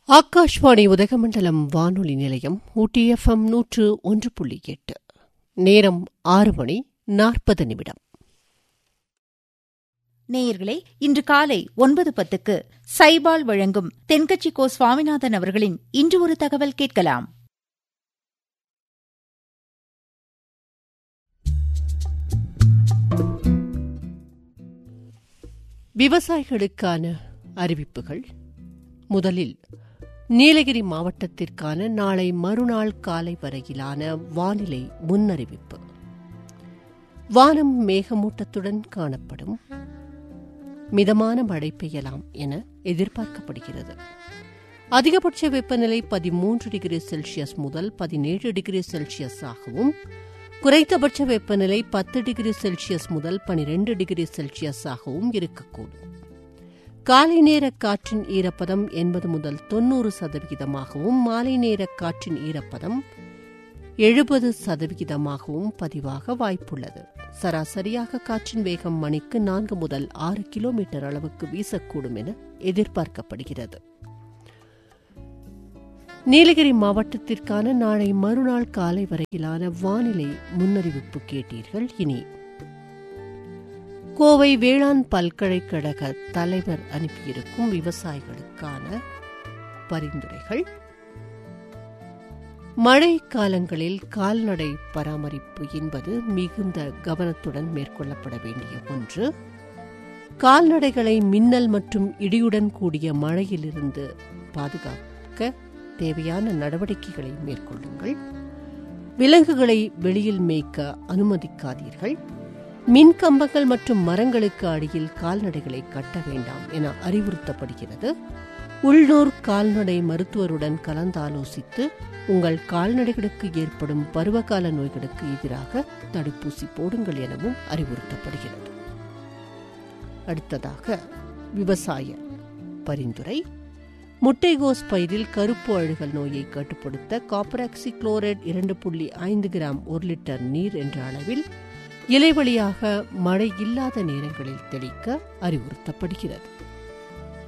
ஆகாஷ்வாணி உதகமண்டலம் வானொலி நிலையம் ஊட்டி எஃப்எம் நூற்று ஒன்று புள்ளி எட்டு நேரம் ஆறு மணி நாற்பது நிமிடம் நேயர்களே இன்று காலை ஒன்பது பத்துக்கு சைபால் வழங்கும் தென்கட்சி கோ சுவாமிநாதன் அவர்களின் இன்று ஒரு தகவல் கேட்கலாம் விவசாயிகளுக்கான அறிவிப்புகள் முதலில் நீலகிரி மாவட்டத்திற்கான நாளை மறுநாள் காலை வரையிலான வானிலை முன்னறிவிப்பு வானம் மேகமூட்டத்துடன் காணப்படும் மிதமான மழை பெய்யலாம் என எதிர்பார்க்கப்படுகிறது அதிகபட்ச வெப்பநிலை பதிமூன்று டிகிரி செல்சியஸ் முதல் பதினேழு டிகிரி செல்சியஸ் ஆகவும் குறைந்தபட்ச வெப்பநிலை பத்து டிகிரி செல்சியஸ் முதல் பனிரெண்டு டிகிரி செல்சியஸ் ஆகவும் இருக்கக்கூடும் காலை நேர காற்றின் ஈரப்பதம் எண்பது முதல் தொன்னூறு சதவிகிதமாகவும் மாலை நேர காற்றின் ஈரப்பதம் எழுபது சதவிகிதமாகவும் பதிவாக வாய்ப்புள்ளது சராசரியாக காற்றின் வேகம் மணிக்கு நான்கு முதல் ஆறு கிலோமீட்டர் அளவுக்கு வீசக்கூடும் என எதிர்பார்க்கப்படுகிறது நீலகிரி மாவட்டத்திற்கான நாளை மறுநாள் காலை வரையிலான வானிலை முன்னறிவிப்பு கேட்டீர்கள் இனி கோவை வேளாண் பல்கலைக்கழக தலைவர் அனுப்பியிருக்கும் விவசாயிகளுக்கான பரிந்துரைகள் மழை காலங்களில் கால்நடை பராமரிப்பு என்பது மிகுந்த கவனத்துடன் மேற்கொள்ளப்பட வேண்டிய ஒன்று கால்நடைகளை மின்னல் மற்றும் இடியுடன் கூடிய மழையிலிருந்து பாதுகாக்க தேவையான நடவடிக்கைகளை மேற்கொள்ளுங்கள் விலங்குகளை வெளியில் மேய்க்க அனுமதிக்காதீர்கள் மின் கம்பங்கள் மற்றும் மரங்களுக்கு அடியில் கால்நடைகளை கட்ட வேண்டாம் என அறிவுறுத்தப்படுகிறது உள்ளூர் கால்நடை மருத்துவருடன் கலந்தாலோசித்து உங்கள் கால்நடைகளுக்கு ஏற்படும் பருவகால நோய்களுக்கு எதிராக தடுப்பூசி போடுங்கள் எனவும் அறிவுறுத்தப்படுகிறது அடுத்ததாக விவசாய பரிந்துரை முட்டைகோஸ் பயிரில் கருப்பு அழுகல் நோயை கட்டுப்படுத்த காப்பராக்சி குளோரைட் இரண்டு புள்ளி ஐந்து கிராம் ஒரு லிட்டர் நீர் என்ற அளவில் இலை வழியாக மழை இல்லாத நேரங்களில் தெளிக்க அறிவுறுத்தப்படுகிறது